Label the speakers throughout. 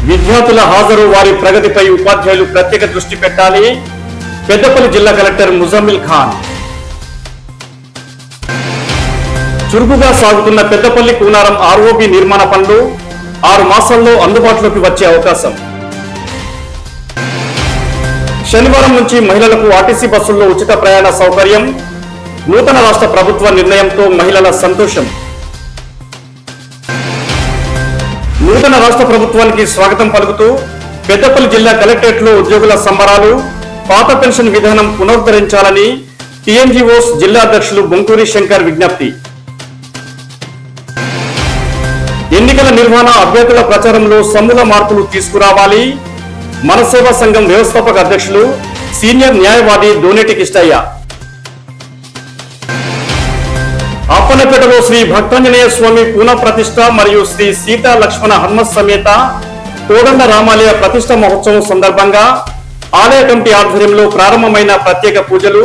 Speaker 1: విద్యార్థుల హాజరు వారి ప్రగతిపై ఉపాధ్యాయులు ప్రత్యేక దృష్టి పెట్టాలి పెద్దపల్లి జిల్లా కలెక్టర్ ముజమ్మిల్ ఖాన్ చురుకుగా సాగుతున్న పెద్దపల్లి కూనారం ఆర్ఓబి నిర్మాణ పనులు ఆరు మాసాల్లో అందుబాటులోకి వచ్చే అవకాశం శనివారం నుంచి మహిళలకు ఆర్టీసీ బస్సుల్లో ఉచిత ప్రయాణ సౌకర్యం నూతన రాష్ట్ర ప్రభుత్వ నిర్ణయంతో మహిళల సంతోషం నూతన రాష్ట్ర ప్రభుత్వానికి స్వాగతం పలుకుతూ పెద్దపల్లి జిల్లా కలెక్టరేట్ లో ఉద్యోగుల సంబరాలు పాత పెన్షన్ విధానం పునరుద్ధరించాలని టీఎన్జీఓస్ జిల్లా అధ్యక్షులు బొంకూరి శంకర్ విజ్ఞప్తి ఎన్నికల నిర్వహణ అభ్యర్థుల ప్రచారంలో సమూల మార్పులు తీసుకురావాలి మనసేవా సంఘం వ్యవస్థాపక అధ్యక్షులు సీనియర్ న్యాయవాది దోనేటి కిష్టయ్య అప్పనపేటలో శ్రీ భక్తాంజనేయ స్వామి పునః ప్రతిష్ట మరియు శ్రీ సీతా లక్ష్మణ హనుమత్ సమేత కోదండ రామాలయ ప్రతిష్ట మహోత్సవం సందర్భంగా ఆలయ కమిటీ ఆధ్వర్యంలో ప్రారంభమైన ప్రత్యేక పూజలు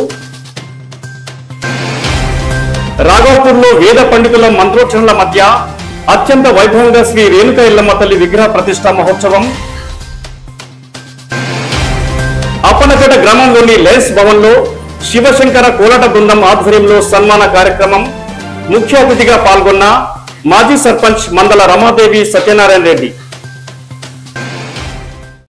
Speaker 1: రాఘవపూర్లో వేద పండితుల మంత్రోచ్చరణల మధ్య అత్యంత వైభవంగా శ్రీ రేణుక ఇల్లమ్మ తల్లి విగ్రహ ప్రతిష్ట మహోత్సవం అప్పనపేట గ్రామంలోని లయన్స్ భవన్ లో శివశంకర కోలాట బృందం ఆధ్వర్యంలో సన్మాన కార్యక్రమం ముఖ్య అతిథిగా పాల్గొన్న మాజీ సర్పంచ్ మందల రమాదేవి సత్యనారాయణ రెడ్డి